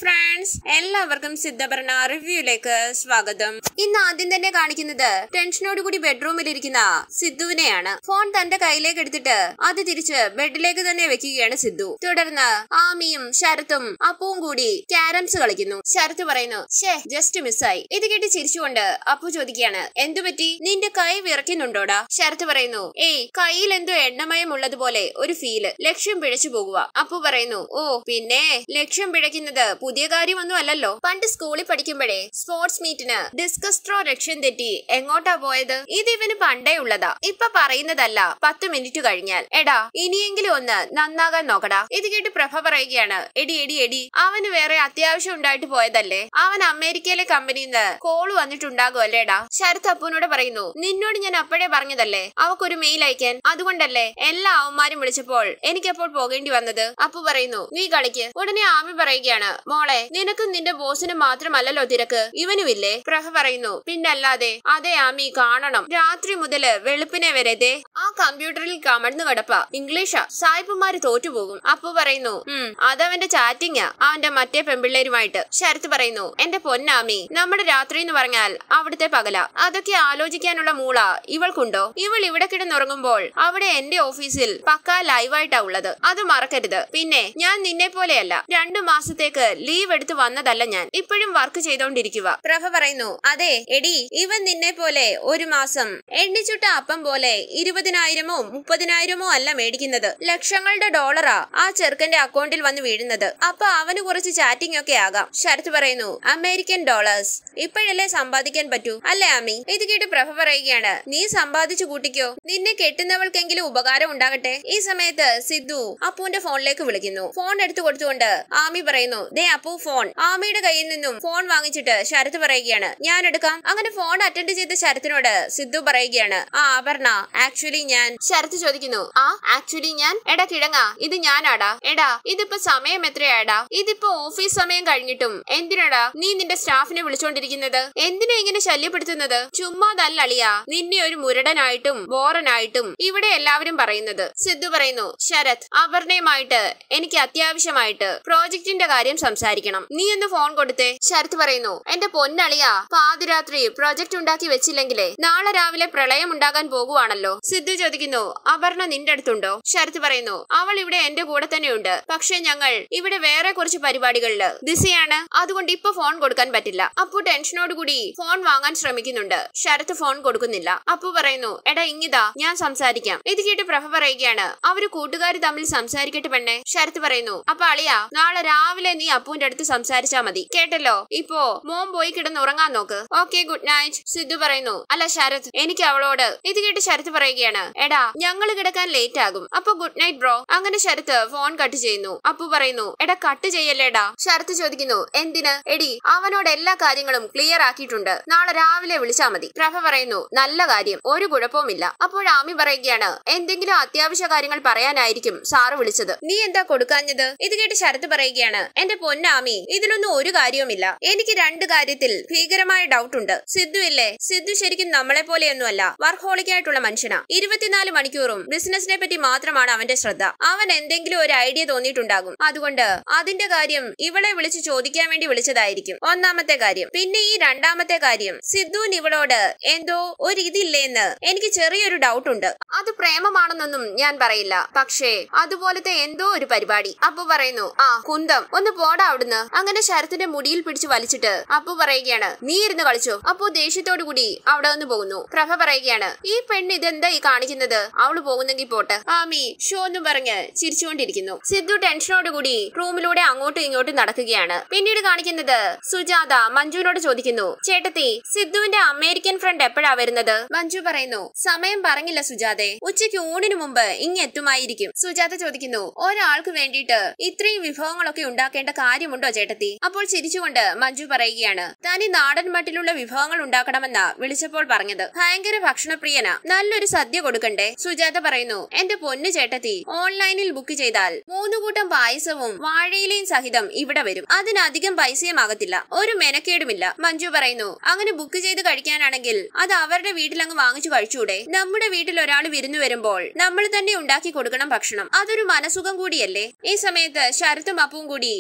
friends എല്ലാവർക്കും സിദ്ധഭരണ റിവ്യൂയിലേക്ക് സ്വാഗതം ഇന്ന് ആദ്യം തന്നെ കാണിക്കുന്നത് ടെൻഷനോട് കൂടി ബെഡ്റൂമിൽ ഇരിക്കുന്ന സിദ്ധുവിനെയാണ് ഫോൺ തന്റെ കയ്യിലേക്ക് എടുത്തിട്ട് അത് തിരിച്ച് ബെഡിലേക്ക് തന്നെ വെക്കുകയാണ് സിദ്ധു തുടർന്ന് ആമിയും ശരത്തും അപ്പുവും കൂടി ക്യാരംസ് കളിക്കുന്നു ശരത്ത് പറയുന്നു ഷേ ജസ്റ്റ് മിസ്സായി ഇത് കേട്ട് ചിരിച്ചുകൊണ്ട് അപ്പു ചോദിക്കുകയാണ് എന്തുപറ്റി നിന്റെ കൈ വിറയ്ക്കുന്നുണ്ടോടാ ശരത്ത് പറയുന്നു ഏയ് കയ്യിൽ എന്തോ എണ്ണമയം ഉള്ളതുപോലെ ഒരു ഫീല് ലക്ഷ്യം പിഴച്ചു പോകുക അപ്പു പറയുന്നു ഓ പിന്നെ ലക്ഷ്യം പിഴയ്ക്കുന്നത് പുതിയ കാര്യമൊന്നും അല്ലല്ലോ പണ്ട് സ്കൂളിൽ പഠിക്കുമ്പോഴേ സ്പോർട്സ് മീറ്റിന് ഡിസ്കസ് ത്രോ ലക്ഷ്യം തെറ്റി എങ്ങോട്ടാ പോയത് ഇത് ഇവന് പണ്ടേ ഉള്ളതാ ഇപ്പൊ പറയുന്നതല്ല പത്ത് മിനിറ്റ് കഴിഞ്ഞാൽ എടാ ഇനിയെങ്കിലും ഒന്ന് നന്നാകാൻ നോക്കടാ ഇത് കേട്ട് പ്രഭ പറയുകയാണ് എടി എടി എടി അവന് വേറെ അത്യാവശ്യം ഉണ്ടായിട്ട് പോയതല്ലേ അവൻ അമേരിക്കയിലെ കമ്പനിയിൽ നിന്ന് കോള് വന്നിട്ടുണ്ടാകും അല്ലേടാ ശരത് അപ്പുവിനോട് പറയുന്നു നിന്നോട് ഞാൻ അപ്പോഴേ പറഞ്ഞതല്ലേ അവക്കൊരു മെയിൽ അയക്കാൻ അതുകൊണ്ടല്ലേ എല്ലാ അവന്മാരും വിളിച്ചപ്പോൾ എനിക്കപ്പോൾ പോകേണ്ടി വന്നത് അപ്പു പറയുന്നു നീ കളിക്ക് ഉടനെ ആമി പറയുകയാണ് മോളെ നിനക്കും നിന്റെ ബോസിനും മാത്രമല്ലല്ലോ തിരക്ക് ഇവനുമില്ലേ പ്രഭ പറയുന്നു പിന്നല്ലാതെ അതെ ആമി കാണണം രാത്രി മുതല് വെളുപ്പിനെ വരെ ദേ ആ കമ്പ്യൂട്ടറിൽ കമഴ്ന്നു കിടപ്പ ഇംഗ്ലീഷാ സായിപ്പുമാര് തോറ്റുപോകും അപ്പു പറയുന്നു ഉം അതവന്റെ ചാറ്റിങ്ങാ അവന്റെ മറ്റേ പെമ്പിള്ളേരുമായിട്ട് ശരത്ത് പറയുന്നു എന്റെ പൊന്നാമി നമ്മുടെ രാത്രി എന്ന് പറഞ്ഞാൽ അവിടുത്തെ പകല അതൊക്കെ ആലോചിക്കാനുള്ള മൂള ഇവൾക്കുണ്ടോ ഇവൾ ഇവിടെ കിടന്നുറങ്ങുമ്പോൾ അവിടെ എന്റെ ഓഫീസിൽ പക്കാ ലൈവായിട്ടാ ഉള്ളത് അത് മറക്കരുത് പിന്നെ ഞാൻ നിന്നെ പോലെയല്ല രണ്ടു മാസത്തേക്ക് ലീവ് എടുത്ത് വന്നതല്ല ഞാൻ ഇപ്പോഴും വർക്ക് ചെയ്തോണ്ടിരിക്കുക പ്രഭ പറയുന്നു അതെ എടി ഇവൻ നിന്നെ പോലെ ഒരു മാസം എണ്ണിച്ചുട്ട അപ്പം പോലെ ഇരുപതിനായിരമോ മുപ്പതിനായിരമോ അല്ല മേടിക്കുന്നത് ലക്ഷങ്ങളുടെ ഡോളറാ ആ ചെറുക്കന്റെ അക്കൗണ്ടിൽ വന്ന് വീഴുന്നത് അപ്പൊ അവന് കുറച്ച് ചാറ്റിംഗ് ഒക്കെ ആകാം ശരത്ത് പറയുന്നു അമേരിക്കൻ ഡോളേഴ്സ് ഇപ്പോഴല്ലേ സമ്പാദിക്കാൻ പറ്റൂ അല്ലേ ആമി ഇത് കേട്ട് പ്രഭ പറയുകയാണ് നീ സമ്പാദിച്ചു കൂട്ടിക്കോ നിന്നെ കെട്ടുന്നവൾക്കെങ്കിലും ഉപകാരം ഉണ്ടാകട്ടെ ഈ സമയത്ത് സിദ്ധു അപ്പുവിന്റെ ഫോണിലേക്ക് വിളിക്കുന്നു ഫോൺ എടുത്തു കൊടുത്തുകൊണ്ട് ആമി പറയുന്നു ദേ അപ്പു ഫോൺ ആമിയുടെ കയ്യിൽ നിന്നും ഫോൺ വാങ്ങിച്ചിട്ട് ശരത്ത് പറയുകയാണ് ഞാൻ എടുക്കാം അങ്ങനെ ഫോൺ അറ്റൻഡ് ചെയ്ത ശരത്തിനോട് സിദ്ധു പറയുകയാണ് ആ അപർണ ആക്ച്വലി ഞാൻ ശരത്ത് ചോദിക്കുന്നു ആ ആക്ച്വലി ഞാൻ എടാ കിഴങ്ങ ഇത് ഞാനാടാ എടാ ഇതിപ്പോ സമയം എത്രയാടാ ഇതിപ്പോ ഓഫീസ് സമയം കഴിഞ്ഞിട്ടും എന്തിനാടാ നീ നിന്റെ സ്റ്റാഫിനെ വിളിച്ചോണ്ടിരിക്കുന്നത് എന്തിനാ ഇങ്ങനെ ശല്യപ്പെടുത്തുന്നത് ചുമ്മാതല്ല അളിയ നിന്നെ ഒരു മുരടനായിട്ടും ബോറനായിട്ടും ഇവിടെ എല്ലാവരും പറയുന്നത് സിദ്ധു പറയുന്നു ശരത് അപർണയുമായിട്ട് എനിക്ക് അത്യാവശ്യമായിട്ട് പ്രോജക്റ്റിന്റെ കാര്യം സംസാരിക്കണം നീ ഒന്ന് ഫോൺ കൊടുത്തേ ശരത് പറയുന്നു എന്റെ പൊന്നളിയ പാതിരാത്രി പ്രോജക്റ്റ് ഉണ്ടാക്കി വെച്ചില്ലെങ്കിലേ നാളെ രാവിലെ പ്രളയം ഉണ്ടാകാൻ പോകുവാണല്ലോ സിദ്ധു ചോദിക്കുന്നു അപർണ നിന്റെ അടുത്തുണ്ടോ ശരത് പറയുന്നു അവൾ ഇവിടെ എന്റെ കൂടെ തന്നെയുണ്ട് പക്ഷെ ഞങ്ങൾ ഇവിടെ വേറെ കുറച്ച് പരിപാടികളില് ബിസിയാണ് അതുകൊണ്ട് ഇപ്പൊ ഫോൺ കൊടുക്കാൻ പറ്റില്ല അപ്പു ടെൻഷനോട് കൂടി ഫോൺ വാങ്ങാൻ ശ്രമിക്കുന്നുണ്ട് ശരത്ത് ഫോൺ കൊടുക്കുന്നില്ല അപ്പു പറയുന്നു എടാ ഇങ്ങിതാ ഞാൻ സംസാരിക്കാം ഇത് കേട്ട് പ്രഭ പറയുകയാണ് അവര് കൂട്ടുകാർ തമ്മിൽ സംസാരിക്കട്ടെ പെണ്ണെ ശരത്ത് പറയുന്നു അപ്പൊ അളിയാ നാളെ രാവിലെ നീ അപ്പുവിന്റെ അടുത്ത് സംസാരിച്ചാ മതി കേട്ടല്ലോ ഇപ്പോ മോൻ പോയി കിടന്ന് ഉറങ്ങാൻ നോക്ക് ഓക്കെ ഗുഡ് നൈറ്റ് സിദ്ധു പറയുന്നു അല്ല ശരത് എനിക്ക് അവളോട് ഇത് കേട്ട് ശരത്ത് പറയുകയാണ് എടാ ഞങ്ങള് കിടക്കാൻ ലേറ്റ് ആകും അപ്പൊ ഗുഡ് നൈറ്റ് ബ്രോ അങ്ങനെ ശരത്ത് ഫോൺ കട്ട് ചെയ്യുന്നു അപ്പു പറയുന്നു എടാ കട്ട് ചെയ്യല്ലേടാ ശരത്ത് ചോദിക്കുന്നു എന്തിന് എടി അവനോട് എല്ലാ കാര്യങ്ങളും ക്ലിയർ ആക്കിയിട്ടുണ്ട് നാളെ രാവിലെ വിളിച്ചാ മതി പ്രഭ പറയുന്നു നല്ല കാര്യം ഒരു കുഴപ്പവുമില്ല അപ്പോൾ ആമി പറയുകയാണ് എന്തെങ്കിലും അത്യാവശ്യ കാര്യങ്ങൾ പറയാനായിരിക്കും സാറ് വിളിച്ചത് നീ എന്താ കൊടുക്കാഞ്ഞത് ഇത് കേട്ട് ശരത്ത് പറയുകയാണ് എന്റെ പൊന്നാമി ഇതിലൊന്നും ഒരു കാര്യവുമില്ല എനിക്ക് രണ്ട് കാര്യത്തിൽ ഭീകരമായ ഡൗട്ട് ഉണ്ട് സിദ്ധു ഇല്ലേ സിദ്ധു ശരിക്കും നമ്മളെ പോലെയൊന്നുമല്ല വർഹോളിക് ആയിട്ടുള്ള മനുഷ്യനാ ഇരുപത്തിനാല് മണിക്കൂറും ബിസിനസിനെ പറ്റി മാത്രമാണ് അവന്റെ ശ്രദ്ധ അവൻ എന്തെങ്കിലും ഒരു ഐഡിയ തോന്നിയിട്ടുണ്ടാകും അതുകൊണ്ട് അതിന്റെ കാര്യം ഇവളെ വിളിച്ച് ചോദിക്കാൻ വേണ്ടി വിളിച്ചതായിരിക്കും ഒന്നാമത്തെ കാര്യം പിന്നെ ഈ രണ്ടാമത്തെ കാര്യം സിദ്ധുവിന് ഇവളോട് എന്തോ ഒരു ഇതില്ലേന്ന് എനിക്ക് ചെറിയൊരു ഡൗട്ട് ഉണ്ട് അത് പ്രേമമാണെന്നൊന്നും ഞാൻ പറയില്ല പക്ഷേ അതുപോലത്തെ എന്തോ ഒരു പരിപാടി അപ്പു പറയുന്നു ആ കുന്തം ഒന്ന് പോടാ അവിടുന്ന് അങ്ങനെ ശരത്തിന്റെ മുടിയിൽ പിടിച്ച് വലിച്ചിട്ട് അപ്പു പറയുകയാണ് നീ ഇരുന്ന് കളിച്ചോ അപ്പു ദേഷ്യത്തോടു കൂടി അവിടെ നിന്ന് പോകുന്നു പ്രഭ പറയുകയാണ് ഈ പെണ്ണ് ഇതെന്താ ഈ കാണിക്കുന്നത് അവള് പോകുന്നെങ്കിൽ പോട്ടെ ആമി ഷോ എന്ന് പറഞ്ഞ് ചിരിച്ചുകൊണ്ടിരിക്കുന്നു സിദ്ധു ടെൻഷനോടുകൂടി റൂമിലൂടെ അങ്ങോട്ടും ഇങ്ങോട്ടും നടക്കുകയാണ് പിന്നീട് കാണിക്കുന്നത് സുജാത മഞ്ജുവിനോട് ചോദിക്കുന്നു ചേട്ടത്തി സിദ്ധുവിന്റെ അമേരിക്കൻ ഫ്രണ്ട് എപ്പോഴാ വരുന്നത് മഞ്ജു പറയുന്നു സമയം പറഞ്ഞില്ല സുജാതെ ഉച്ചയ്ക്ക് ഊണിന് മുമ്പ് ഇങ്ങെത്തുമായിരിക്കും സുജാത ചോദിക്കുന്നു ഒരാൾക്ക് വേണ്ടിയിട്ട് ഇത്രയും വിഭവങ്ങളൊക്കെ ഉണ്ടാക്കേണ്ട കാര്യമുണ്ടോ ചേട്ടത്തി അപ്പോൾ ചിരിച്ചുകൊണ്ട് മഞ്ജു പറയുകയാണ് തനി നാടൻ മട്ടിലുള്ള വിഭവങ്ങൾ ഉണ്ടാക്കണമെന്നാ വിളിച്ചപ്പോൾ പറഞ്ഞത് ഭയങ്കര ഭക്ഷണപ്രിയനാ നല്ലൊരു സദ്യ കൊടുക്കണ്ടേ സുജാത പറയുന്നു എന്റെ പൊന്നു ചേട്ടത്തി ഓൺലൈനിൽ ബുക്ക് ചെയ്താൽ മൂന്ന് കൂട്ടം പായസവും വാഴയിലയും സഹിതം ഇവിടെ വരും അതിനധികം പൈസയും ആകത്തില്ല ഒരു മെനക്കേടുമില്ല മഞ്ജു പറയുന്നു അങ്ങനെ ബുക്ക് ചെയ്ത് കഴിക്കാനാണെങ്കിൽ അത് അവരുടെ വീട്ടിലങ്ങ് വാങ്ങിച്ചു കഴിച്ചൂടെ നമ്മുടെ വീട്ടിൽ ഒരാൾ വിരുന്നു വരുമ്പോൾ നമ്മൾ തന്നെ ഉണ്ടാക്കി കൊടുക്കണം ഭക്ഷണം അതൊരു മനസുഖം കൂടിയല്ലേ ഈ സമയത്ത് ശരത്തും അപ്പും കൂടി സൊനാ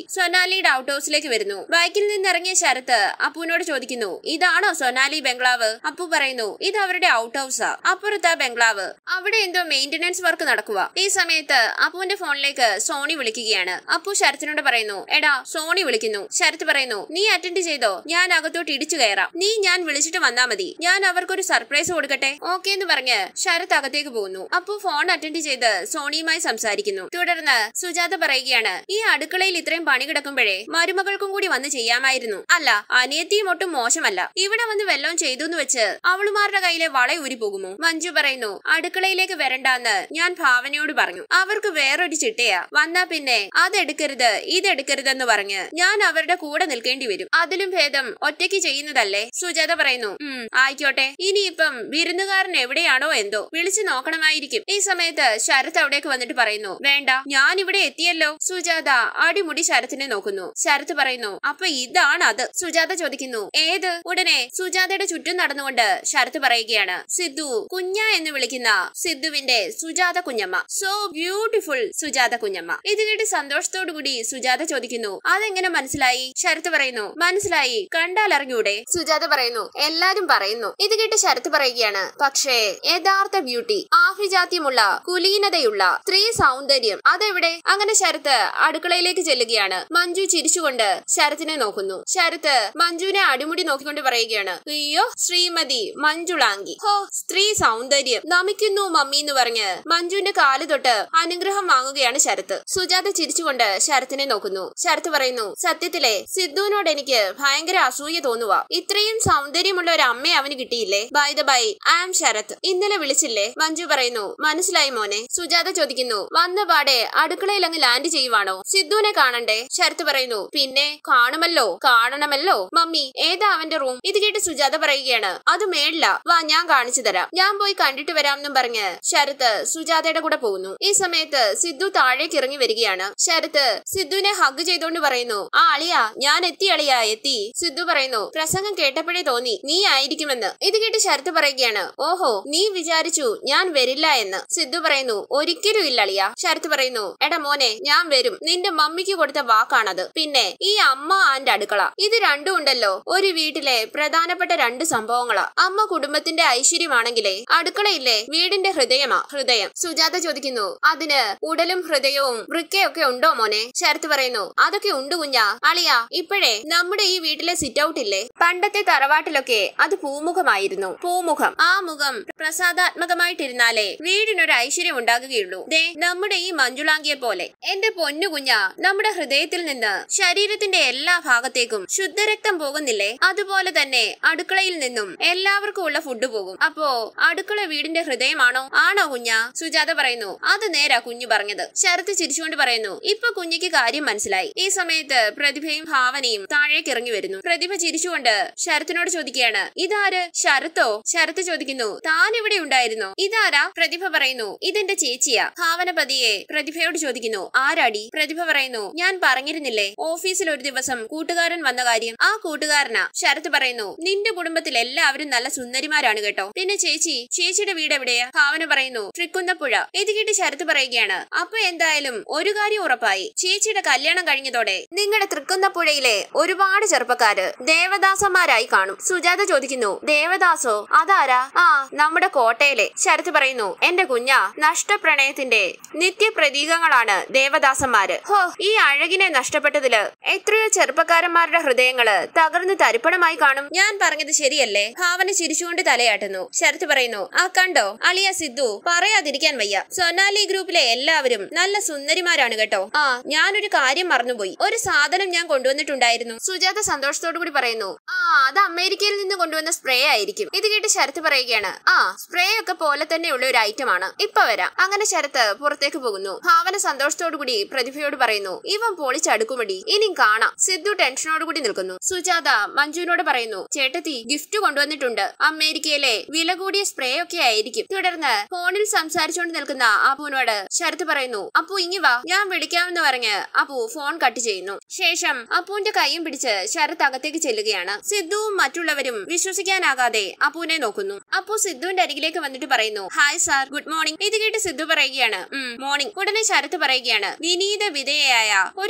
സൊനാലിയുടെ ഔട്ട് ഹൗസിലേക്ക് വരുന്നു ബൈക്കിൽ നിന്നിറങ്ങിയ ശരത്ത് അപ്പുവിനോട് ചോദിക്കുന്നു ഇതാണോ സൊനാലി ബംഗ്ലാവ് അപ്പു പറയുന്നു ഇത് അവരുടെ ഔട്ട് ഹൗസാ അപ്പുറത്താ ബംഗ്ലാവ് അവിടെ എന്തോ മെയിന്റനൻസ് വർക്ക് നടക്കുക ഈ സമയത്ത് അപ്പുവിന്റെ ഫോണിലേക്ക് സോണി വിളിക്കുകയാണ് അപ്പു ശരത്തിനോട് പറയുന്നു എടാ സോണി വിളിക്കുന്നു ശരത്ത് പറയുന്നു നീ അറ്റൻഡ് ചെയ്തോ ഞാൻ അകത്തോട്ട് ഇടിച്ചു കയറാം നീ ഞാൻ വിളിച്ചിട്ട് വന്നാ മതി ഞാൻ അവർക്കൊരു സർപ്രൈസ് കൊടുക്കട്ടെ ഓക്കെ എന്ന് പറഞ്ഞ് ശരത്ത് അകത്തേക്ക് പോകുന്നു അപ്പു ഫോൺ അറ്റൻഡ് ചെയ്ത് സോണിയുമായി സംസാരിക്കുന്നു തുടർന്ന് സുജാത പറയുകയാണ് ഈ അടുക്കളയിൽ ഇത്രയും പണി കിടക്കുമ്പോഴേ മരുമകൾക്കും കൂടി വന്ന് ചെയ്യാമായിരുന്നു അല്ല അനിയത്തിയും ഒട്ടും മോശമല്ല ഇവിടെ വന്ന് വെല്ലം ചെയ്തു എന്ന് വെച്ച് അവളുമാരുടെ കയ്യിലെ വള ഊരി പോകുമോ മഞ്ജു പറയുന്നു അടുക്കളയിലേക്ക് വരണ്ടാന്ന് ഞാൻ ഭാവനയോട് പറഞ്ഞു അവർക്ക് വേറൊരു ചിട്ടയാ വന്നാ പിന്നെ അതെടുക്കരുത് ഇതെടുക്കരുതെന്ന് പറഞ്ഞ് ഞാൻ അവരുടെ കൂടെ നിൽക്കേണ്ടി വരും അതിലും ഭേദം ഒറ്റയ്ക്ക് ചെയ്യുന്നതല്ലേ സുജാത പറയുന്നു ഉം ആയിക്കോട്ടെ ഇനിയിപ്പം വിരുന്നുകാരൻ എവിടെയാണോ എന്തോ വിളിച്ചു നോക്കണമായിരിക്കും ഈ സമയത്ത് ശരത് അവിടേക്ക് വന്നിട്ട് പറയുന്നു വേണ്ട ഞാൻ ഇവിടെ എത്തിയല്ലോ സുജാത അടിമുടി ശരത്തിനെ നോക്കുന്നു ശരത്ത് പറയുന്നു അപ്പൊ ഇതാണ് അത് സുജാത ചോദിക്കുന്നു ഏത് ഉടനെ സുജാതയുടെ ചുറ്റും നടന്നുകൊണ്ട് ശരത്ത് പറയുകയാണ് സിദ്ധു കുഞ്ഞ എന്ന് വിളിക്കുന്ന സിദ്ധുവിന്റെ സുജാത കുഞ്ഞമ്മ സോ ബ്യൂട്ടിഫുൾ സുജാത കുഞ്ഞമ്മ ഇത് കേട്ട് സന്തോഷത്തോടു കൂടി സുജാത ചോദിക്കുന്നു അതെങ്ങനെ മനസ്സിലായി ശരത്ത് പറയുന്നു മനസ്സിലായി കണ്ടാൽ അറിഞ്ഞൂടെ സുജാത പറയുന്നു എല്ലാരും പറയുന്നു ഇത് കേട്ട് ശരത്ത് പറയുകയാണ് പക്ഷേ യഥാർത്ഥ ബ്യൂട്ടി ആഭിജാത്യമുള്ള കുലീനതയുള്ള സ്ത്രീ സൗന്ദര്യം അതെവിടെ അങ്ങനെ ശരത്ത് അടുക്കളയിലേക്ക് ചെല്ലുകയാണ് മഞ്ജു ചിരിച്ചുകൊണ്ട് ശരത്തിനെ നോക്കുന്നു ശരത്ത് മഞ്ജുവിനെ അടിമുടി നോക്കിക്കൊണ്ട് പറയുകയാണ് അയ്യോ ശ്രീമതി മഞ്ജുളാങ്കി ഹോ സ്ത്രീ സൗന്ദര്യം നമിക്കുന്നു മമ്മി എന്ന് പറഞ്ഞ് മഞ്ജുവിന്റെ കാല് തൊട്ട് അനുഗ്രഹം വാങ്ങുകയാണ് ശരത്ത് സുജാത ചിരിച്ചുകൊണ്ട് ശരത്തിനെ നോക്കുന്നു ശരത്ത് പറയുന്നു സത്യത്തിലെ സിദ്ധുവിനോട് എനിക്ക് ഭയങ്കര അസൂയ തോന്നുക ഇത്രയും സൗന്ദര്യമുള്ള ഒരു അമ്മയെ അവന് കിട്ടിയില്ലേ by the by I am Sharath ഇന്നലെ വിളിച്ചില്ലേ മഞ്ജു പറയുന്നു മനസ്സിലായി മോനെ സുജാത ചോദിക്കുന്നു വന്ന പാടെ അടുക്കളയിൽ അങ്ങ് ലാൻഡ് ചെയ്യുവാണോ സിദ്ധുവിനെ കാണണ്ടേ ശരത്ത് പറയുന്നു പിന്നെ കാണുമല്ലോ കാണണമല്ലോ മമ്മി ഏതാ അവന്റെ റൂം ഇത് കേട്ട് സുജാത പറയുകയാണ് അത് മേളില്ല വാ ഞാൻ കാണിച്ചു തരാം ഞാൻ പോയി കണ്ടിട്ട് വരാമെന്നും പറഞ്ഞ് ശരത്ത് സുജാതയുടെ കൂടെ പോകുന്നു ഈ സമയത്ത് സിദ്ധു താഴേക്ക് ഇറങ്ങി വരികയാണ് ശരത്ത് സിദ്ധുവിനെ ഹഗ് ചെയ്തോണ്ട് പറയുന്നു ആ അളിയാ ഞാൻ എത്തി അളിയാ എത്തി സിദ്ധു പറയുന്നു പ്രസംഗം കേട്ടപ്പോഴേ തോന്നി നീ ആയിരിക്കുമെന്ന് ഇത് കേട്ട് ശരത്ത് പറയുകയാണ് ഓഹോ നീ വിചാരിച്ചു ഞാൻ വരില്ല എന്ന് സിദ്ധു പറയുന്നു ഒരിക്കലും ഇല്ല അളിയ ശരത്ത് പറയുന്നു എടാ മോനെ ഞാൻ വരും നിന്റെ മമ്മിക്ക് കൊടുത്ത വാക്കാണത് പിന്നെ ഈ അമ്മ ആൻഡ് അടുക്കള ഇത് രണ്ടും ഉണ്ടല്ലോ ഒരു വീട്ടിലെ പ്രധാനപ്പെട്ട രണ്ട് സംഭവങ്ങളാ അമ്മ കുടുംബത്തിന്റെ ഐശ്വര്യമാണെങ്കിലേ അടുക്കളയില്ലേ വീടിന്റെ ഹൃദയമാ ഹൃദയം സുജാത ചോദിക്കുന്നു അതിന് ഉടലും ഹൃദയവും വൃക്കയൊക്കെ ഉണ്ടോ മോനെ ശരത്ത് പറയുന്നു അതൊക്കെ ഉണ്ട് കുഞ്ഞാ അളിയ ഇപ്പോഴേ നമ്മുടെ ഈ വീട്ടിലെ സിറ്റ് ഔട്ട് ഇല്ലേ പണ്ടത്തെ തറവാട്ടിലൊക്കെ അത് പൂമുഖമായിരുന്നു പൂമുഖം ആ മുഖം പ്രസാദാത്മകമായിട്ടിരുന്നാലേ വീടിനൊരു ഐശ്വര്യം ഉണ്ടാകുകയുള്ളൂ ദേ നമ്മുടെ ഈ മഞ്ജുളാങ്കിയെ പോലെ എന്റെ പൊന്നു കുഞ്ഞ നമ്മുടെ ഹൃദയത്തിൽ നിന്ന് ശരീരത്തിന്റെ എല്ലാ ഭാഗത്തേക്കും ശുദ്ധരക്തം പോകുന്നില്ലേ അതുപോലെ തന്നെ അടുക്കളയിൽ നിന്നും എല്ലാവർക്കും ഉള്ള ഫുഡ് പോകും അപ്പോ അടുക്കള വീടിന്റെ ഹൃദയമാണോ ആണോ കുഞ്ഞ സുജാത പറയുന്നു അത് നേരാ കുഞ്ഞു പറഞ്ഞത് ശരത്ത് ചിരിച്ചുകൊണ്ട് പറയുന്നു ഇപ്പൊ കുഞ്ഞിക്ക് കാര്യം മനസ്സിലായി ഈ സമയത്ത് പ്രതിഭയും ഭാവനയും താഴേക്ക് ഇറങ്ങി വരുന്നു പ്രതിഭ ചിരിച്ചുകൊണ്ട് ശരത്തിനോട് ചോദിക്കുകയാണ് ഇതാര് ശരത്തോ ശരത്ത് ചോദിക്കുന്നു താൻ ഇവിടെ ഉണ്ടായിരുന്നോ ഇതാരാ പ്രതിഭ പറയുന്നു ഇതെന്റെ ചേച്ചിയാ ഭാവന പതിയെ പ്രതിഭയോട് ചോദിക്കുന്നു ആരാടി പ്രതിഭ പറയുന്നു ഞാൻ പറഞ്ഞിരുന്നില്ലേ ഓഫീസിൽ ഒരു ദിവസം കൂട്ടുകാരൻ വന്ന കാര്യം ആ കൂട്ടുകാരനാ ശരത്ത് പറയുന്നു നിന്റെ കുടുംബത്തിൽ എല്ലാവരും നല്ല സുന്ദരിമാരാണ് കേട്ടോ പിന്നെ ചേച്ചി ചേച്ചിയുടെ വീട് എവിടെയാ ഭാവന പറയുന്നു തൃക്കുന്നപ്പുഴ ഇത് കേട്ട് ശരത്ത് പറയുകയാണ് അപ്പൊ എന്തായാലും ഒരു കാര്യം ഉറപ്പായി ചേച്ചിയുടെ കല്യാണം കഴിഞ്ഞതോടെ നിങ്ങളുടെ തൃക്കുന്നപ്പുഴയിലെ ഒരുപാട് ചെറുപ്പക്കാര് ദേവദാസന്മാരായി കാണും സുജാത ചോദിക്കുന്നു ദേവദാസോ അതാരാ ആ നമ്മുടെ കോട്ടയിലെ ശരത്ത് പറയുന്നു എന്റെ കുഞ്ഞ നഷ്ടപ്രണയത്തിന്റെ നിത്യപ്രതീകങ്ങളാണ് ദേവദാസന്മാര് ഹോ ഈ അഴകിനെ നഷ്ടപ്പെട്ടതില് എത്രയോ ചെറുപ്പക്കാരന്മാരുടെ ഹൃദയങ്ങള് തകർന്ന് തരിപ്പണമായി കാണും ഞാൻ പറഞ്ഞത് ശരിയല്ലേ ഭാവന ചിരിച്ചുകൊണ്ട് തലയാട്ടുന്നു ശരത്ത് പറയുന്നു ആ കണ്ടോ അളിയ സിദ്ധു പറയാതിരിക്കാൻ വയ്യ സൊനാലി ഗ്രൂപ്പിലെ എല്ലാവരും നല്ല സുന്ദരിമാരാണ് കേട്ടോ ആ ഞാനൊരു കാര്യം മറന്നുപോയി ഒരു സാധനം ഞാൻ കൊണ്ടുവന്നിട്ടുണ്ടായിരുന്നു സുജാത സന്തോഷത്തോടു കൂടി പറയുന്നു ആ അത് അമേരിക്കയിൽ നിന്ന് കൊണ്ടുവന്ന സ്പ്രേ ആയിരിക്കും ഇത് കേട്ട് ശരത്ത് പറയുകയാണ് ആ സ്പ്രേ ഒക്കെ പോലെ തന്നെയുള്ള ഒരു ഐറ്റം ആണ് ഇപ്പൊ വരാം അങ്ങനെ ശരത്ത് പുറത്തേക്ക് പോകുന്നു ഭാവന സന്തോഷത്തോടു കൂടി പ്രതിഭയോട് പറയുന്നു ഇവൻ പൊളിച്ചടുക്കുമടി ഇനി കാണാം സിദ്ധു ടെൻഷനോട് കൂടി നിൽക്കുന്നു സുജാത മഞ്ജുവിനോട് പറയുന്നു ചേട്ടത്തി ഗിഫ്റ്റ് കൊണ്ടുവന്നിട്ടുണ്ട് അമേരിക്കയിലെ വില കൂടിയ സ്പ്രേ ഒക്കെ ആയിരിക്കും തുടർന്ന് ഫോണിൽ സംസാരിച്ചുകൊണ്ട് നിൽക്കുന്ന അപ്പുവിനോട് ശരത്ത് പറയുന്നു അപ്പു ഇങ്ങി വാ ഞാൻ വിളിക്കാമെന്ന് പറഞ്ഞ് അപ്പു ഫോൺ കട്ട് ചെയ്യുന്നു ശേഷം അപ്പുവിന്റെ കൈയും പിടിച്ച് ശരത്ത് അകത്തേക്ക് ചെല്ലുകയാണ് സിദ്ധുവും മറ്റുള്ളവരും വിശ്വസിക്കാനാകാതെ അപ്പുവിനെ നോക്കുന്നു അപ്പു സിദ്ധുവിന്റെ അരികിലേക്ക് വന്നിട്ട് പറയുന്നു ഹായ് സാർ ഗുഡ് മോർണിംഗ് ഇത് കേട്ട് സിദ്ധു പറയുകയാണ് മോർണിംഗ് ഉടനെ ശരത്ത് പറയുകയാണ് വിനീത വിധേയയായ ഒരു സ്റ്റാഫ്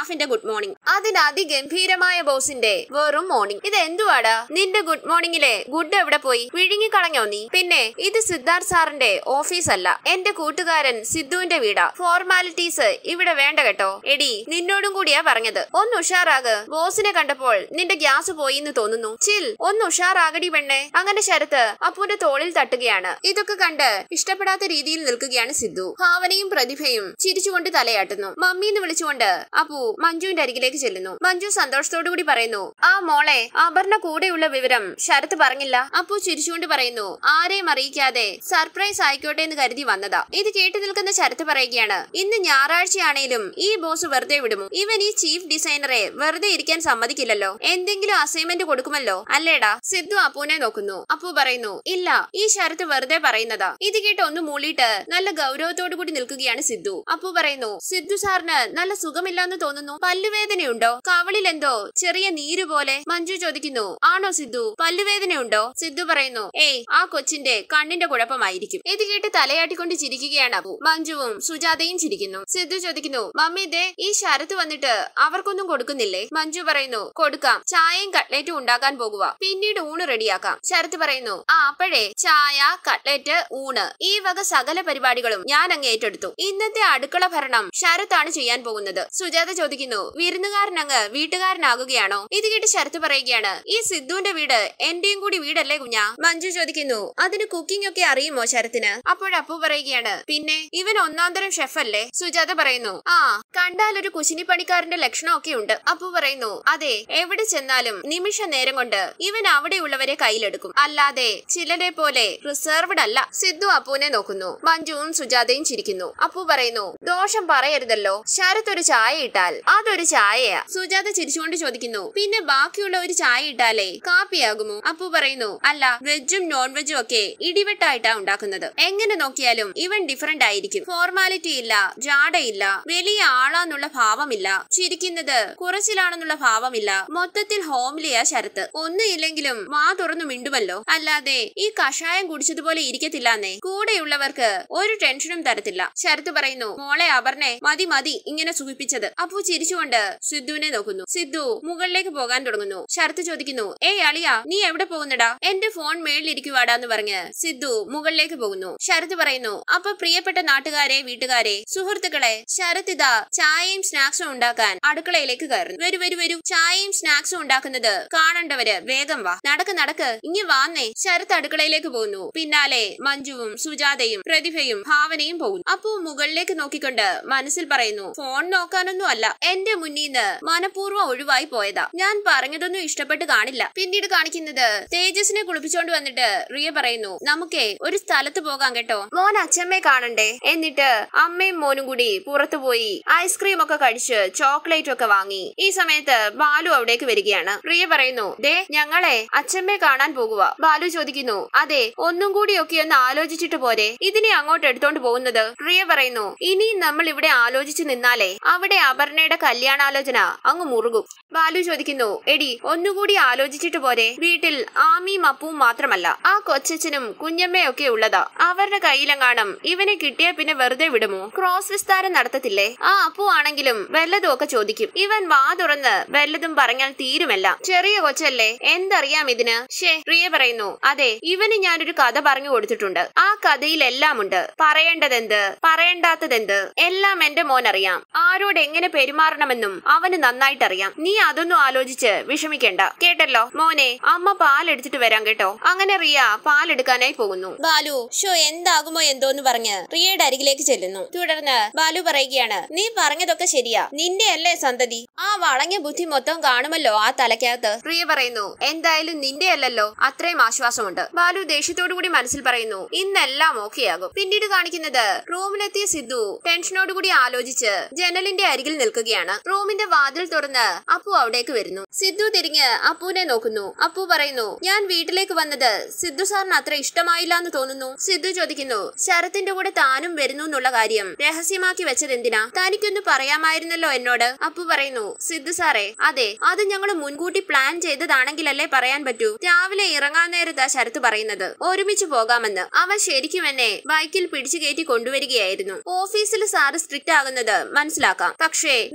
സ്റ്റാഫിന്റെ ഗുഡ് മോർണിംഗ് അതിന് അതിഗംഭീരമായ ബോസിന്റെ വെറും മോർണിംഗ് ഇത് എന്തുവാടാ നിന്റെ ഗുഡ് മോർണിംഗിലെ ഗുഡ് എവിടെ പോയി വിഴുങ്ങിക്കളഞ്ഞോ നീ പിന്നെ ഇത് സിദ്ധാർത്ഥ് സാറിന്റെ ഓഫീസ് അല്ല എന്റെ കൂട്ടുകാരൻ സിദ്ധുവിന്റെ വീടാ ഫോർമാലിറ്റീസ് ഇവിടെ വേണ്ട കേട്ടോ എടി നിന്നോടും കൂടിയാ പറഞ്ഞത് ഒന്ന് ഉഷാറാക് ബോസിനെ കണ്ടപ്പോൾ നിന്റെ ഗ്യാസ് പോയി എന്ന് തോന്നുന്നു ചിൽ ഒന്ന് ഉഷാറാകടി പെണ്ണെ അങ്ങനെ ശരത്ത് അപ്പുവിന്റെ തോളിൽ തട്ടുകയാണ് ഇതൊക്കെ കണ്ട് ഇഷ്ടപ്പെടാത്ത രീതിയിൽ നിൽക്കുകയാണ് സിദ്ധു ഭാവനയും പ്രതിഭയും ചിരിച്ചുകൊണ്ട് തലയാട്ടുന്നു മമ്മി എന്ന് വിളിച്ചുകൊണ്ട് അപ്പു മഞ്ജുവിന്റെ അരികിലേക്ക് ചെല്ലുന്നു മഞ്ജു സന്തോഷത്തോടു കൂടി പറയുന്നു ആ മോളെ അപർണ കൂടെയുള്ള വിവരം ശരത്ത് പറഞ്ഞില്ല അപ്പു ചിരിച്ചുകൊണ്ട് പറയുന്നു ആരെയും അറിയിക്കാതെ സർപ്രൈസ് ആയിക്കോട്ടെ എന്ന് കരുതി വന്നതാ ഇത് കേട്ടു നിൽക്കുന്ന ശരത്ത് പറയുകയാണ് ഇന്ന് ഞായറാഴ്ചയാണേലും ഈ ബോസ് വെറുതെ വിടുമോ ഇവൻ ഈ ചീഫ് ഡിസൈനറെ വെറുതെ ഇരിക്കാൻ സമ്മതിക്കില്ലല്ലോ എന്തെങ്കിലും അസൈൻമെന്റ് കൊടുക്കുമല്ലോ അല്ലേടാ സിദ്ധു അപ്പുവിനെ നോക്കുന്നു അപ്പു പറയുന്നു ഇല്ല ഈ ശരത്ത് വെറുതെ പറയുന്നതാ ഇത് കേട്ട് ഒന്ന് മൂളിയിട്ട് നല്ല ഗൗരവത്തോടു കൂടി നിൽക്കുകയാണ് സിദ്ധു അപ്പു പറയുന്നു സിദ്ധു സാറിന് നല്ല സുഖമില്ലാന്ന് തോന്നുന്നു പല്ലുവേദനയുണ്ടോ കവളിൽ എന്തോ ചെറിയ നീര് പോലെ മഞ്ജു ചോദിക്കുന്നു ആണോ സിദ്ധു പല്ലുവേദനയുണ്ടോ സിദ്ധു പറയുന്നു ഏയ് ആ കൊച്ചിന്റെ കണ്ണിന്റെ കുഴപ്പമായിരിക്കും ഇത് കേട്ട് തലയാട്ടിക്കൊണ്ട് ചിരിക്കുകയാണ് അപ്പു മഞ്ജുവും സുജാതയും ചിരിക്കുന്നു സിദ്ധു ചോദിക്കുന്നു മമ്മി ദേ ഈ ശരത്ത് വന്നിട്ട് അവർക്കൊന്നും കൊടുക്കുന്നില്ലേ മഞ്ജു പറയുന്നു കൊടുക്കാം ചായയും കട്ട്ലേറ്റും ഉണ്ടാക്കാൻ പോകുക പിന്നീട് ഊണ് റെഡിയാക്കാം ശരത്ത് പറയുന്നു ആ അപ്പോഴേ ചായ കട്ട്ലേറ്റ് ഊണ് ഈ വക സകല പരിപാടികളും ഞാൻ അങ്ങ് ഏറ്റെടുത്തു ഇന്നത്തെ അടുക്കള ഭരണം ശരത്താണ് ചെയ്യാൻ പോകുന്നത് സുജാത ചോദിക്കുന്നു വിരുന്നുകാരൻ അങ്ങ് വീട്ടുകാരനാകുകയാണോ ഇത് കേട്ട് ശരത്ത് പറയുകയാണ് ഈ സിദ്ധുവിന്റെ വീട് എന്റെയും കൂടി വീടല്ലേ കുഞ്ഞാ മഞ്ജു ചോദിക്കുന്നു അതിന് കുക്കിംഗ് ഒക്കെ അറിയുമോ ശരത്തിന് അപ്പോഴപ്പു പറയുകയാണ് പിന്നെ ഇവൻ ഒന്നാന്തരം ഷെഫ് അല്ലേ സുജാത പറയുന്നു ആ കണ്ടാൽ ഒരു കുശിനി പണിക്കാരന്റെ ലക്ഷണമൊക്കെ ഉണ്ട് അപ്പു പറയുന്നു അതെ എവിടെ ചെന്നാലും നിമിഷ നേരം കൊണ്ട് ഇവൻ അവിടെയുള്ളവരെ കയ്യിലെടുക്കും അല്ലാതെ ചിലരെ പോലെ റിസർവ്ഡ് അല്ല സിദ്ധു അപ്പുവിനെ നോക്കുന്നു മഞ്ജുവും സുജാതയും ചിരിക്കുന്നു അപ്പു പറയുന്നു ദോഷം പറയരുതല്ലോ ശരത്ത് ഒരു ചായ ഇട്ടാൽ അതൊരു ചായയാ സുജാത ചിരിച്ചുകൊണ്ട് ചോദിക്കുന്നു പിന്നെ ബാക്കിയുള്ള ഒരു ചായ ഇട്ടാലേ കാപ്പിയാകുമോ അപ്പു പറയുന്നു അല്ല വെജും നോൺ വെജും ഒക്കെ ഇടിവെട്ടായിട്ടാ ഉണ്ടാക്കുന്നത് എങ്ങനെ നോക്കിയാലും ഇവൻ ഡിഫറെന്റ് ആയിരിക്കും ഫോർമാലിറ്റി ഇല്ല ജാടയില്ല വലിയ ആളാന്നുള്ള ഭാവമില്ല ചിരിക്കുന്നത് കുറച്ചിലാണെന്നുള്ള ഭാവമില്ല മൊത്തത്തിൽ ഹോംലിയാ ശരത്ത് ഒന്നും ഇല്ലെങ്കിലും വാ തുറന്നു മിണ്ടുമല്ലോ അല്ലാതെ ഈ കഷായം കുടിച്ചതുപോലെ ഇരിക്കത്തില്ലാന്നേ കൂടെയുള്ളവർക്ക് ഒരു ടെൻഷനും തരത്തില്ല ശരത്ത് പറയുന്നു മോളെ അപർണെ മതി മതി ഇങ്ങനെ സുഖിപ്പിച്ചത് അപ്പു ചിരിച്ചുകൊണ്ട് സിദ്ധുവിനെ നോക്കുന്നു സിദ്ധു മുകളിലേക്ക് പോകാൻ തുടങ്ങുന്നു ശരത്ത് ചോദിക്കുന്നു ഏയ് അളിയ നീ എവിടെ പോകുന്നടാ എന്റെ ഫോൺ മേളിലിരിക്കുവാടാന്ന് പറഞ്ഞ് സിദ്ധു മുകളിലേക്ക് പോകുന്നു ശരത്ത് പറയുന്നു അപ്പൊ പ്രിയപ്പെട്ട നാട്ടുകാരെ വീട്ടുകാരെ സുഹൃത്തുക്കളെ ശരത്ത് ഇതാ ചായയും സ്നാക്സും ഉണ്ടാക്കാൻ അടുക്കളയിലേക്ക് കയറുന്നു വരൂ വരൂ വരൂ ചായയും സ്നാക്സും ഉണ്ടാക്കുന്നത് കാണണ്ടവര് വേഗം വാ നടക്ക് നടക്ക് ഇങ്ങി വാന്നേ ശരത്ത് അടുക്കളയിലേക്ക് പോകുന്നു പിന്നാലെ മഞ്ജുവും സുജാതയും പ്രതിഭയും ഭാവനയും പോകുന്നു അപ്പോ മുകളിലേക്ക് നോക്കിക്കൊണ്ട് മനസ്സിൽ പറയുന്നു ഫോൺ നോക്കാനൊന്നും അല്ല എന്റെ മുന്നീന്ന് മനഃപൂർവ്വം ഒഴിവായി പോയതാ ഞാൻ പറഞ്ഞതൊന്നും ഇഷ്ടപ്പെട്ട് കാണില്ല പിന്നീട് കാണിക്കുന്നത് തേജസിനെ കുളിപ്പിച്ചോണ്ട് വന്നിട്ട് റിയ പറയുന്നു നമുക്കേ ഒരു സ്ഥലത്ത് പോകാം കേട്ടോ മോൻ അച്ഛമ്മയെ കാണണ്ടേ എന്നിട്ട് അമ്മയും മോനും കൂടി പുറത്തു പോയി ഐസ്ക്രീം ഒക്കെ കഴിച്ച് ചോക്ലേറ്റ് ഒക്കെ വാങ്ങി ഈ സമയത്ത് ബാലു അവിടേക്ക് വരികയാണ് റിയ പറയുന്നു ദേ ഞങ്ങളെ അച്ഛമ്മയെ കാണാൻ പോകുക ബാലു ചോദിക്കുന്നു അതെ ഒന്നും കൂടി ഒക്കെ ഒന്ന് ആലോചിച്ചിട്ട് പോരെ ഇതിനെ അങ്ങോട്ട് എടുത്തോണ്ട് പോകുന്നത് റിയ പറയുന്നു ഇനിയും നമ്മൾ ഇവിടെ ആലോചിച്ചു നിന്നാലേ അവിടെ അപർണയുടെ കല്യാണാലോചന അങ്ങ് മുറുകും ബാലു ചോദിക്കുന്നു എടി ഒന്നുകൂടി ആലോചിച്ചിട്ട് പോരെ വീട്ടിൽ ആമിയും അപ്പുവും മാത്രമല്ല ആ കൊച്ചച്ഛനും കുഞ്ഞമ്മയൊക്കെ ഉള്ളതാ അവരുടെ കയ്യിലെങ്ങാണം ഇവനെ കിട്ടിയ പിന്നെ വെറുതെ വിടുമോ ക്രോസ് വിസ്താരം നടത്തത്തില്ലേ ആ അപ്പു ആണെങ്കിലും വല്ലതും ഒക്കെ ചോദിക്കും ഇവൻ വാ തുറന്ന് വല്ലതും പറഞ്ഞാൽ തീരുമല്ല ചെറിയ കൊച്ചല്ലേ എന്തറിയാം ഇതിന് ഷേ റിയ പറയുന്നു അതെ ഇവന് ഞാനൊരു കഥ പറഞ്ഞു കൊടുത്തിട്ടുണ്ട് ആ കഥയിൽ എല്ലാം ഉണ്ട് പറയേണ്ടതെന്ത് പറയേണ്ടാത്തതെന്ത് എല്ലാം എന്റെ മോൻ അറിയാം ആരോട് എങ്ങനെ പെരുമാറണമെന്നും അവന് നന്നായിട്ടറിയാം നീ അതൊന്നും ആലോചിച്ച് വിഷമിക്കണ്ട കേട്ടല്ലോ മോനെ അമ്മ പാൽ എടുത്തിട്ട് വരാം കേട്ടോ അങ്ങനെ റിയ പാൽ എടുക്കാനായി പോകുന്നു ബാലു ഷോ എന്താകുമോ എന്തോന്ന് പറഞ്ഞ് റിയയുടെ അരികിലേക്ക് ചെല്ലുന്നു തുടർന്ന് ബാലു പറയുകയാണ് നീ പറഞ്ഞതൊക്കെ ശരിയാ നിന്റെ അല്ലേ സന്തതി ആ വളങ്ങിയ ബുദ്ധി മൊത്തം കാണുമല്ലോ ആ തലക്കകത്ത് റിയ പറയുന്നു എന്തായാലും നിന്റെ അല്ലല്ലോ അത്രയും ആശ്വാസമുണ്ട് ബാലു ദേഷ്യത്തോടു കൂടി മനസ്സിൽ പറയുന്നു ഇന്നെല്ലാം ഓക്കെയാകും പിന്നീട് കാണിക്കുന്നത് റൂമിലെത്തിയ സിദ്ധു ടെൻഷനോടുകൂടി ആലോചിച്ച് ജനലിന്റെ അരികിൽ നിൽക്കുകയാണ് റൂമിന്റെ വാതിൽ തുറന്ന് അപ്പു അവിടേക്ക് വരുന്നു സിദ്ധു തിരിഞ്ഞ് അപ്പുവിനെ നോക്കുന്നു അപ്പു പറയുന്നു ഞാൻ വീട്ടിലേക്ക് വന്നത് സിദ്ധു സാറിന് അത്ര ഇഷ്ടമായില്ല എന്ന് തോന്നുന്നു സിദ്ധു ചോദിക്കുന്നു ശരത്തിന്റെ കൂടെ താനും വരുന്നു എന്നുള്ള കാര്യം രഹസ്യമാക്കി വെച്ചത് എന്തിനാ തനിക്കൊന്ന് പറയാമായിരുന്നല്ലോ എന്നോട് അപ്പു പറയുന്നു സിദ്ധു സാറേ അതെ അത് ഞങ്ങൾ മുൻകൂട്ടി പ്ലാൻ ചെയ്തതാണെങ്കിലല്ലേ പറയാൻ പറ്റൂ രാവിലെ ഇറങ്ങാൻ നേരത്താ ശരത്ത് പറയുന്നത് ഒരുമിച്ച് പോകാമെന്ന് അവൻ ശരിക്കും എന്നെ ബൈക്കിൽ പിടിച്ചു കയറ്റി കൊണ്ടുവരികയായിരുന്നു ഓഫീസിൽ സാറ് സ്ട്രിക്റ്റ് ആകുന്നത് മനസ്സിലാക്കാം പക്ഷേ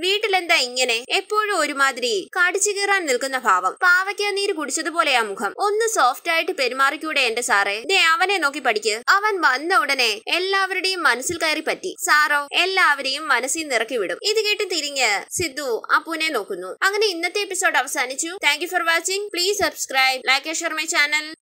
വീട്ടിലെന്താ ഇങ്ങനെ എപ്പോഴും ഒരുമാതിരി കടിച്ചു കീറാൻ നിൽക്കുന്ന ഭാവം പാവയ്ക്ക നീര് കുടിച്ചതുപോലെയാ മുഖം ഒന്ന് സോഫ്റ്റ് ആയിട്ട് പെരുമാറിക്കൂടെ എന്റെ സാറേ ദേ അവനെ നോക്കി പഠിക്ക് അവൻ വന്ന ഉടനെ എല്ലാവരുടെയും മനസ്സിൽ കയറി പറ്റി സാറോ എല്ലാവരെയും മനസ്സിൽ നിറക്കി വിടും ഇത് കേട്ട് തിരിഞ്ഞ് സിദ്ധു അപ്പുവിനെ നോക്കുന്നു അങ്ങനെ ഇന്നത്തെ എപ്പിസോഡ് അവസാനിച്ചു thank you for watching please subscribe like share my channel